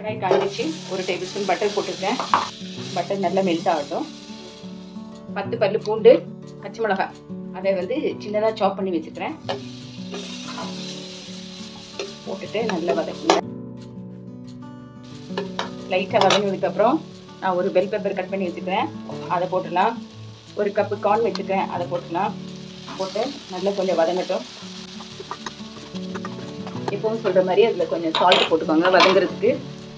கடாய் காஞ்சிச்சு ஒரு tablespoon butter போட்டிருக்கேன் பட்டர் நல்லா மெல்ட் ஆகட்டும் பத்து பல்லு பூண்டு பச்சை மிளகாய் அதை வந்து சின்னதாக சாப் பண்ணி வச்சுக்கிறேன் போட்டுட்டு நல்லா வதக்குங்க லைட்டாக வதங்கினதுக்கப்புறம் நான் ஒரு பெல் பெப்பர் கட் பண்ணி வச்சுக்கிறேன் அதை போட்டுடலாம் ஒரு கப்பு கார்ன் வச்சுக்கிறேன் அதை போட்டுடலாம் போட்டு நல்லா கொஞ்சம் வதங்கட்டும் எப்பவும் சொல்கிற மாதிரி அதில் கொஞ்சம் சால்ட் போட்டுக்கோங்க வதங்குறதுக்கு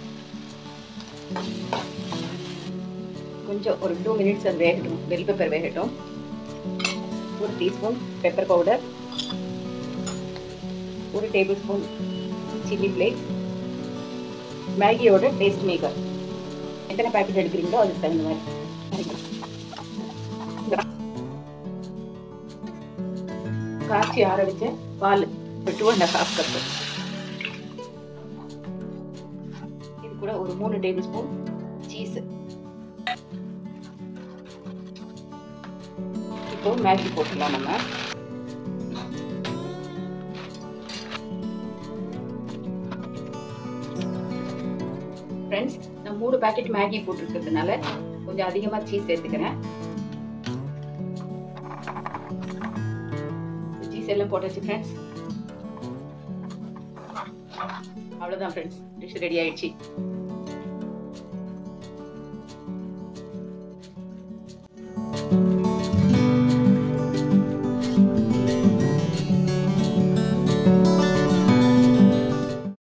கொஞ்சம் ஒரு டூ மினிட்ஸ் அது வேகட்டும் பெல் பெப்பர் வேகட்டும் ஒரு டீஸ்பூன் பெப்பர் பவுடர் ஒரு டேபிள் ஸ்பூன் சில்லி ஃப்ளேக்ஸ் மேகியோட டேஸ்ட் மேக்கர் எத்தனை பேக்கெட் எடுக்கிறீங்களோ அதுக்கு தகுந்த மாதிரி காய்ச்சி ஆற வச்ச பால் டூ அண்ட் ஹாஃப் கப் இது கூட ஒரு மூணு டேபிள் ஸ்பூன் சீஸ் இப்போ மேகி போட்டுடலாம் நம்ம ஃப்ரெண்ட்ஸ் நான் மூணு பேக்கெட் மேகி போட்டிருக்கிறதுனால கொஞ்சம் அதிகமாக சீஸ் சேர்த்துக்கிறேன் சீஸ் எல்லாம் போட்டாச்சு ஃப்ரெண்ட்ஸ் அவ்வளோதான் ஃப்ரெண்ட்ஸ் டிஷ் ரெடி ஆயிடுச்சு